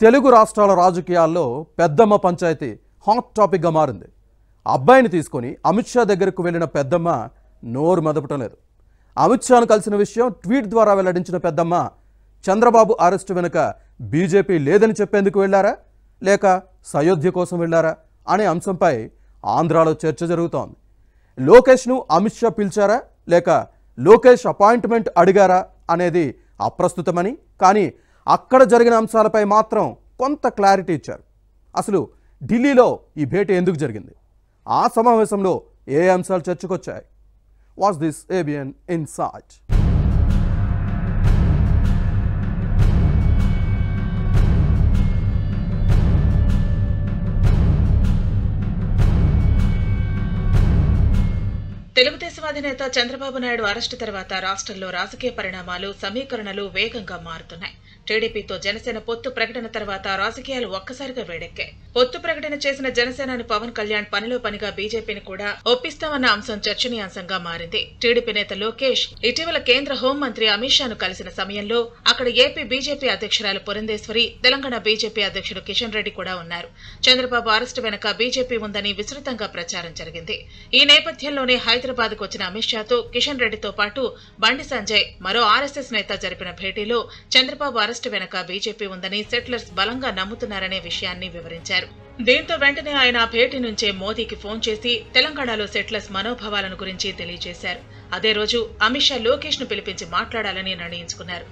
తెలుగు రాష్ట్రాల రాజకీయాల్లో పెద్దమ్మ పంచాయతీ హాట్ టాపిక్గా మారింది అబ్బాయిని తీసుకొని అమిత్ షా దగ్గరకు వెళ్ళిన పెద్దమ్మ నోరు మెదపటం లేదు అమిత్ షాను కలిసిన విషయం ట్వీట్ ద్వారా వెల్లడించిన పెద్దమ్మ చంద్రబాబు అరెస్టు వెనుక బీజేపీ లేదని చెప్పేందుకు వెళ్ళారా లేక సయోధ్య కోసం వెళ్ళారా అనే అంశంపై ఆంధ్రాలో చర్చ జరుగుతోంది లోకేష్ను అమిత్ షా పిలిచారా లేక లోకేష్ అపాయింట్మెంట్ అడిగారా అనేది అప్రస్తుతమని కానీ అక్కడ జరిగిన అంశాలపై మాత్రం కొంత క్లారిటీ ఇచ్చారు అసలు ఢిల్లీలో ఈ భేటీ ఎందుకు జరిగింది ఆ సమావేశంలో ఏ అంశాలు చర్చకొచ్చాయి was this ABN insight Telugu Desam అధినేత చంద్రబాబు నాయుడు అరెస్టు తర్వాత రాష్ట్రంలో రాజకీయ పరిణామాలు సమీకరణలు వేగంగా మారుతున్నాయి టీడీపీతో జనసేన పొత్తు ప్రకటన తర్వాత రాజకీయాలు ఒక్కసారిగా వేడెక్కాయి పొత్తు ప్రకటన చేసిన జనసేనాని పవన్ కళ్యాణ్ పనిలో పనిగా బీజేపీని కూడా ఒప్పిస్తామన్న అంశం చర్చనీయాంశంగా మారింది టీడీపీ నేత లోకేష్ ఇటీవల కేంద్ర హోంమంత్రి అమిత్ షాను కలిసిన సమయంలో అక్కడ ఏపీ బీజేపీ అధ్యక్షురాలు పురంధేశ్వరి తెలంగాణ బీజేపీ అధ్యక్షుడు కిషన్ రెడ్డి కూడా ఉన్నారు చంద్రబాబు అరెస్టు వెనక బీజేపీ ఉందని విస్తృతంగా ప్రచారం జరిగింది ఈ నేపథ్యంలోనే హైదరాబాద్ కు వచ్చిన అమిత్ షాతో కిషన్ రెడ్డితో పాటు బండి సంజయ్ మరో ఆర్ఎస్ఎస్ నేత జరిపిన భేటీలో చంద్రబాబు అరెస్టు వెనక బీజేపీ ఉందని సెటిలర్స్ బలంగా నమ్ముతున్నారనే విషయాన్ని వివరించారు దీంతో వెంటనే ఆయన ఆ భేటీ నుంచే మోదీకి ఫోన్ చేసి తెలంగాణలో సెటిలర్స్ మనోభావాలను గురించి తెలియజేశారు అదే రోజు అమిత్ షా లోకేష్ ను పిలిపించి మాట్లాడాలని నిర్ణయించుకున్నారు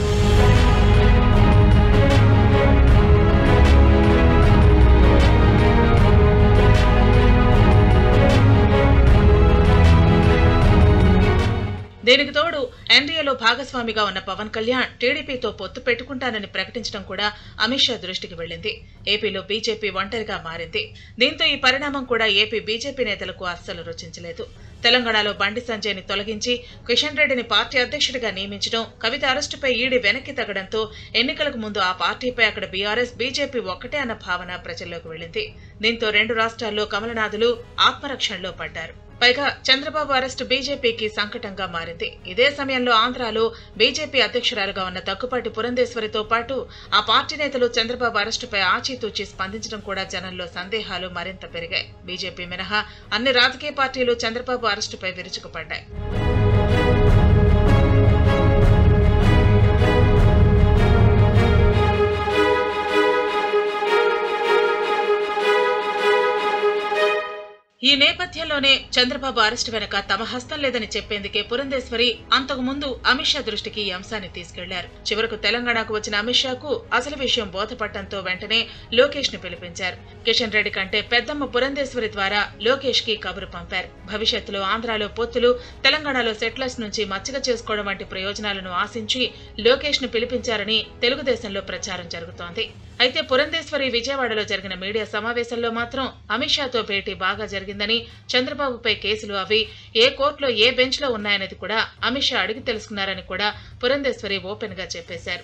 దీనికి తోడు ఎన్డీఏలో భాగస్వామిగా ఉన్న పవన్ కళ్యాణ్ టీడీపీతో పొత్తు పెట్టుకుంటానని ప్రకటించడం కూడా అమిత్ షా దృష్టికి వెళ్ళింది ఏపీలో బీజేపీ ఒంటరిగా మారింది దీంతో ఈ పరిణామం కూడా ఏపీ బీజేపీ నేతలకు అస్సలు రుచించలేదు తెలంగాణలో బండి సంజయ్ని తొలగించి కిషన్ రెడ్డిని పార్టీ అధ్యక్షుడిగా నియమించడం కవిత అరెస్టుపై ఈడీ వెనక్కి తగ్గడంతో ఎన్నికలకు ముందు ఆ పార్టీపై అక్కడ బీఆర్ఎస్ బీజేపీ ఒక్కటే అన్న భావన ప్రజల్లోకి వెళ్ళింది దీంతో రెండు రాష్ట్రాల్లో కమలనాథులు ఆత్మరక్షణలో పడ్డారు పైగా చంద్రబాబు అరెస్టు బీజేపీకి సంకటంగా మారింది ఇదే సమయంలో ఆంధ్రాలో బీజేపీ అధ్యక్షురాలుగా ఉన్న దగ్గుపాటి పురంధేశ్వరితో పాటు ఆ పార్టీ నేతలు చంద్రబాబు అరెస్టుపై ఆచితూచి స్పందించడం కూడా జనంలో సందేహాలు మరింత పెరిగాయి బీజేపీ మినహా అన్ని రాజకీయ పార్టీలు చంద్రబాబు అరెస్టుపై విరుచుకుపడ్డాయి ఈ నేపథ్యంలోనే చంద్రబాబు అరెస్టు వెనక తమ హస్తం లేదని చెప్పేందుకే పురంధేశ్వరి అంతకు ముందు అమిత్ షా దృష్టికి ఈ అంశాన్ని తీసుకెళ్లారు చివరకు తెలంగాణకు వచ్చిన అమిత్ షాకు అసలు విషయం బోధపడటంతో వెంటనే లోకేష్ ని పిలిపించారు కిషన్ రెడ్డి కంటే పెద్దమ్మ పురంధేశ్వరి ద్వారా లోకేష్ కి కబురు పంపారు భవిష్యత్తులో ఆంధ్రాలో పొత్తులు తెలంగాణలో సెటిలర్స్ నుంచి మచ్చిక చేసుకోవడం వంటి ప్రయోజనాలను ఆశించి లోకేష్ ను పిలిపించారని తెలుగుదేశంలో ప్రచారం జరుగుతోంది అయితే పురంధేశ్వరి విజయవాడలో జరిగిన మీడియా సమావేశంలో మాత్రం అమిత్ షాతో భేటీ బాగా జరిగిందని చంద్రబాబుపై కేసులు అవి ఏ కోర్టులో ఏ బెంచ్లో ఉన్నాయనేది కూడా అమిత్ షా అడిగి తెలుసుకున్నారని కూడా పురంధేశ్వరి ఓపెన్ గా చెప్పేశారు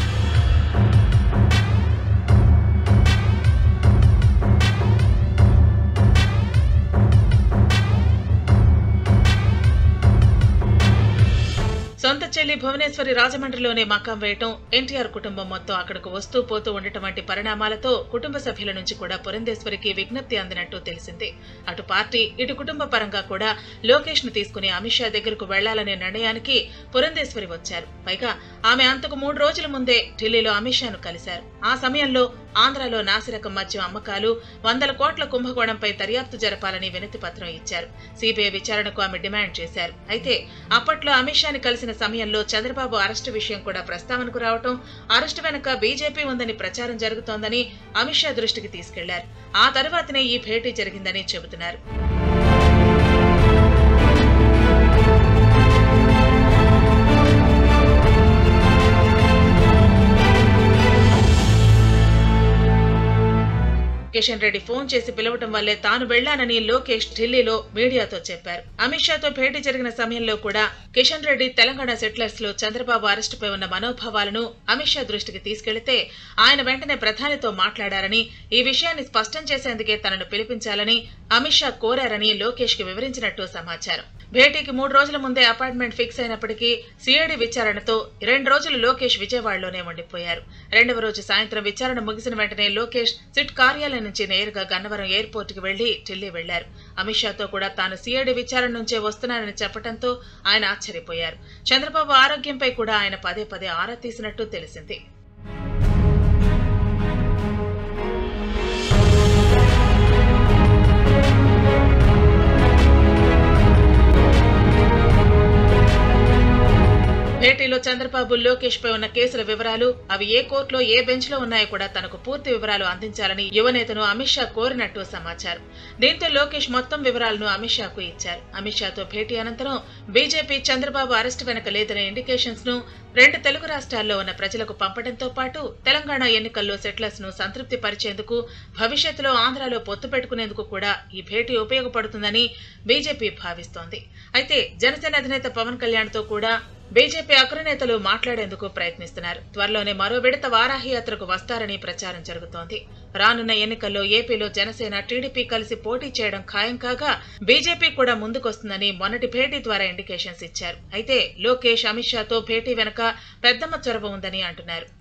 సొంత చెల్లి భువనేశ్వరి రాజమండ్రిలోనే మకాం వేయటం ఎన్టీఆర్ కుటుంబం మొత్తం అక్కడకు వస్తూ పోతూ ఉండటం వంటి పరిణామాలతో కుటుంబ సభ్యుల నుంచి కూడా పురంధేశ్వరికి విజ్ఞప్తి అందినట్టు తెలిసింది అటు పార్టీ ఇటు కుటుంబ పరంగా కూడా లోకేష్ ను తీసుకుని అమిత్ షా దగ్గరకు వెళ్లాలనే నిర్ణయానికి పురంధేశ్వరి వచ్చారు పైగా ఆమె అంతకు మూడు రోజుల ముందే ఢిల్లీలో అమిత్ షాను కలిశారు ఆ సమయంలో ఆంధ్రాలో నాసిరకం మద్యం అమ్మకాలు వందల కోట్ల కుంభకోణంపై దర్యాప్తు జరపాలని వినతి పత్రం ఇచ్చారు సిబిఐ విచారణకు ఆమె డిమాండ్ చేశారు అయితే అప్పట్లో అమిత్ షాని కలిసిన సమయంలో చంద్రబాబు అరెస్టు విషయం కూడా ప్రస్తావనకు రావటం అరెస్టు వెనక బీజేపీ ఉందని ప్రచారం జరుగుతోందని అమిత్ షా దృష్టికి తీసుకెళ్లారు ఆ తర్వాతనే ఈ భేటీ జరిగిందని చెబుతున్నారు కిషన్ రెడ్డి ఫోన్ చేసి పిలవటం వల్లే తాను వెళ్లానని లోకేష్ ఢిల్లీలో మీడియాతో చెప్పారు అమిత్ షాతో భేటీ జరిగిన సమయంలో కూడా కిషన్ రెడ్డి తెలంగాణ సెటిలర్స్ లో చంద్రబాబు అరెస్టుపై ఉన్న మనోభావాలను అమిత్ షా దృష్టికి తీసుకెళ్తే ఆయన వెంటనే ప్రధానితో మాట్లాడారని ఈ విషయాన్ని స్పష్టం చేసేందుకే తనను పిలిపించాలని అమిత్ షా కోరారని లోకేష్ కి వివరించినట్టు సమాచారం భేటీకి మూడు రోజుల ముందే అపాయింట్మెంట్ ఫిక్స్ అయినప్పటికీ సిఐడి విచారణతో రెండు రోజులు లోకేష్ విజయవాడలోనే ఉండిపోయారు రెండవ రోజు సాయంత్రం విచారణ ముగిసిన వెంటనే లోకేష్ సిట్ కార్యాలయం నుంచి నేరుగా గన్నవరం ఎయిర్పోర్ట్ కి వెళ్లి ఢిల్లీ వెళ్లారు అమిత్ షాతో కూడా తాను సిఐడి విచారణ నుంచే వస్తున్నానని చెప్పడంతో ఆయన ఆశ్చర్యపోయారు చంద్రబాబు ఆరోగ్యంపై కూడా ఆయన పదే పదే ఆరా తీసినట్టు తెలిసింది భేటీలో చంద్రబాబు లోకేష్ పై ఉన్న కేసుల వివరాలు అవి ఏ కోర్టులో ఏ బెంచ్ లో ఉన్నాయో కూడా తనకు పూర్తి వివరాలు అందించాలని యువనేతను అమిత్ షా కోరినట్టు సమాచారం దీంతో లోకేష్ మొత్తం వివరాలను అమిత్ షాకు ఇచ్చారు అమిత్ షాతో భేటీ అనంతరం బీజేపీ చంద్రబాబు అరెస్టు వెనక లేదనే ఇండికేషన్స్ ను రెండు తెలుగు రాష్ట్రాల్లో ఉన్న ప్రజలకు పంపడంతో పాటు తెలంగాణ ఎన్నికల్లో సెటిలర్స్ ను సంతృప్తి పరిచేందుకు భవిష్యత్తులో ఆంధ్రాలో పొత్తు పెట్టుకునేందుకు కూడా ఈ భేటీ ఉపయోగపడుతుందని బీజేపీ భావిస్తోంది అయితే జనసేన అధినేత పవన్ కళ్యాణ్ తో కూడా బీజేపీ అగ్రనేతలు మాట్లాడేందుకు ప్రయత్నిస్తున్నారు త్వరలోనే మరో విడత వారాహి యాత్రకు వస్తారని ప్రచారం జరుగుతోంది రానున్న ఎన్నికల్లో ఏపీలో జనసేన టీడీపీ కలిసి పోటీ చేయడం ఖాయం కాగా బీజేపీ కూడా ముందుకొస్తుందని మొన్నటి భేటీ ద్వారా ఇండికేషన్స్ ఇచ్చారు అయితే లోకేష్ అమిత్ షాతో భేటీ వెనక పెద్దమ్మ చొరవ ఉందని అంటున్నారు